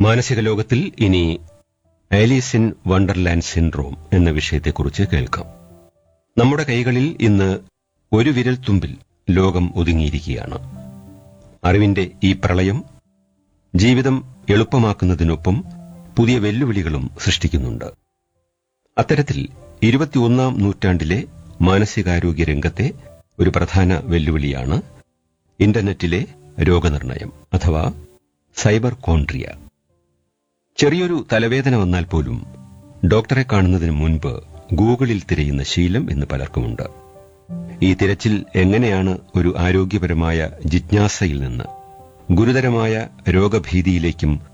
മാനസിക ലോകത്തിൽ ഇനി ആലീസ് ഇൻ വണ്ടർലാൻഡ് സിൻഡ്രോം എന്ന വിഷയത്തെക്കുറിച്ച് കേൾക്കാം നമ്മുടെ കൈകളിൽ ഇന്ന് ഒരു വിരൽ തുമ്പിൽ ലോകം ഒതുങ്ങിയിരിക്കുകയാണ് അറിവിന്റെ ഈ പ്രളയം ജീവിതം എളുപ്പമാക്കുന്നതിനൊപ്പം പുതിയ വെല്ലുവിളികളും സൃഷ്ടിക്കുന്നുണ്ട് അത്തരത്തിൽ ഇരുപത്തിയൊന്നാം നൂറ്റാണ്ടിലെ മാനസികാരോഗ്യ രംഗത്തെ ഒരു പ്രധാന വെല്ലുവിളിയാണ് ഇന്റർനെറ്റിലെ രോഗനിർണയം അഥവാ സൈബർ കോൺട്രിയ ചെറിയൊരു തലവേദന വന്നാൽ പോലും ഡോക്ടറെ കാണുന്നതിന് മുൻപ് ഗൂഗിളിൽ തിരയുന്ന ശീലം ഇന്ന് പലർക്കുമുണ്ട് ഈ തിരച്ചിൽ എങ്ങനെയാണ് ഒരു ആരോഗ്യപരമായ ജിജ്ഞാസയിൽ നിന്ന് ഗുരുതരമായ രോഗഭീതിയിലേക്കും